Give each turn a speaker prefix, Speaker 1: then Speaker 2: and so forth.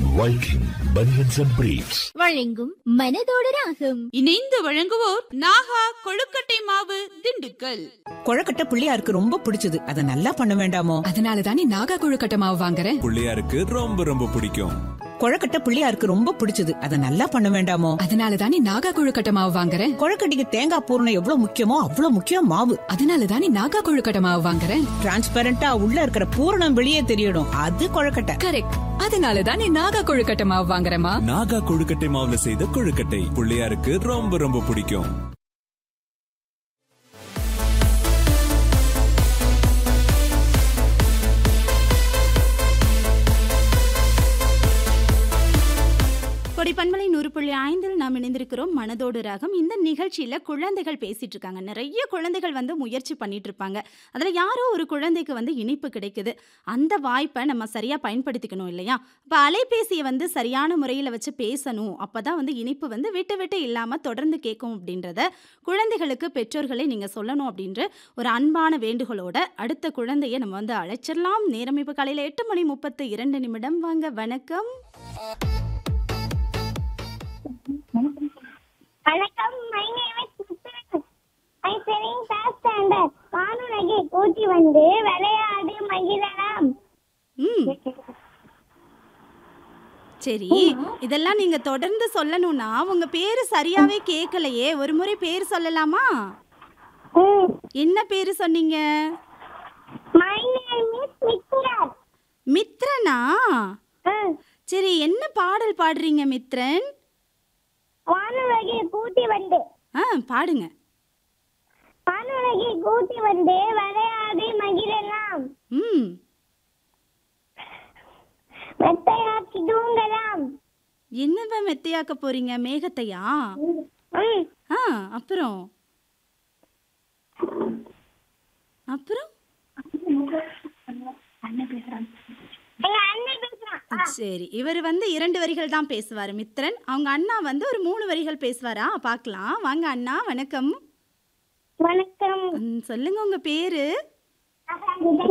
Speaker 1: Viking Bunions and Briefs.
Speaker 2: வழங்கும் மனதோடு ராகம்
Speaker 3: இணைந்து வழங்குவோர் நாகா கொழுக்கட்டை மாவு திண்டுக்கல்
Speaker 4: கொழக்கட்டை பிள்ளையாருக்கு ரொம்ப பிடிச்சது அத நல்லா பண்ண வேண்டாமோ
Speaker 5: அதனால தானே நாகா கொழுக்கட்டை மாவு வாங்குறேன்
Speaker 6: பிள்ளையாருக்கு ரொம்ப ரொம்ப பிடிக்கும்
Speaker 4: கொழக்கட்டை பிள்ளையாருக்கு ரொம்ப பிடிச்சது அத நல்லா பண்ண வேண்டாமோ
Speaker 5: அதனால தானே நாகா கொழுக்கட்டை மாவு வாங்குறேன்
Speaker 4: கொழக்கட்டைக்கு தேங்காய் பூரணம் எவ்வளவு முக்கியமோ அவ்வளவு முக்கியம் மாவு
Speaker 5: அதனால தானே நாகா கொழுக்கட்டை மாவு வாங்குறேன்
Speaker 4: டிரான்ஸ்பரண்டா உள்ள இருக்கிற பூரணம் வெளியே தெரியணும் அது கொழக்கட்டை
Speaker 5: கரெக்ட் அதனால தானே நாகா கொழுக்கட்டை மாவு வாங்குறேமா
Speaker 6: நாகா கொழுக்கட்டை மாவுல செய்த கொழுக்கட்டை பிள்ளையாருக்கு ரொம்ப ரொம்ப பிடிக்கும்
Speaker 3: கொடி பண்பலை நூறு புள்ளி ஐந்தில் நாம் இணைந்திருக்கிறோம் மனதோடு ராகம் இந்த நிகழ்ச்சியில குழந்தைகள் பேசிட்டு இருக்காங்க நிறைய குழந்தைகள் வந்து முயற்சி பண்ணிட்டு இருப்பாங்க அதுல யாரோ ஒரு குழந்தைக்கு வந்து இனிப்பு கிடைக்குது அந்த வாய்ப்பை நம்ம சரியா பயன்படுத்திக்கணும் இல்லையா இப்ப அலைபேசியை வந்து சரியான முறையில வச்சு பேசணும் அப்பதான் வந்து இனிப்பு வந்து விட்டு விட்டு இல்லாம தொடர்ந்து கேட்கும் அப்படின்றத குழந்தைகளுக்கு பெற்றோர்களை நீங்க சொல்லணும் அப்படின்ற ஒரு அன்பான வேண்டுகோளோட அடுத்த குழந்தையை நம்ம வந்து அழைச்சிடலாம் நேரம் இப்ப காலையில எட்டு மணி முப்பத்து இரண்டு நிமிடம் வாங்க வணக்கம்
Speaker 7: வணக்கம் my name is Muthuran I செரிங் கிளாஸ் ஸ்டாண்டர்ட் வானுலகை கூட்டி வந்து விளையாடு மகிழலாம்
Speaker 3: ம் சரி இதெல்லாம் நீங்க தொடர்ந்து சொல்லணும்னா உங்க பேரு சரியாவே கேட்கலையே ஒரு முறை பேர் சொல்லலாமா
Speaker 7: ம்
Speaker 3: என்ன பேரு சொன்னீங்க
Speaker 7: மை நேம் இஸ் மித்ரன்
Speaker 3: மித்ரனா
Speaker 7: ம்
Speaker 3: சரி என்ன பாடல் பாடுறீங்க மித்ரன்
Speaker 7: வானுலகை கூட்டி வந்து
Speaker 3: ஆ பாடுங்க
Speaker 7: வானுலகை கூட்டி வந்து விளையாடு மகிழலாம்
Speaker 3: ம்
Speaker 7: மெத்தையாக்கி தூங்கலாம்
Speaker 3: என்னவ மெத்தையாக்க போறீங்க மேகத்தையா
Speaker 7: ம்
Speaker 3: ஆ அப்புறம் அப்புறம்
Speaker 7: எங்க அண்ணன் பேசுறான்
Speaker 3: சரி இவர் வந்து இரண்டு வரிகள் தான் பேசுவார் மித்ரன் அவங்க அண்ணா வந்து ஒரு மூணு வரிகள் பேசுவாரா பார்க்கலாம் வாங்க அண்ணா வணக்கம்
Speaker 7: வணக்கம்
Speaker 3: ம், சொல்லுங்க உங்க பேரு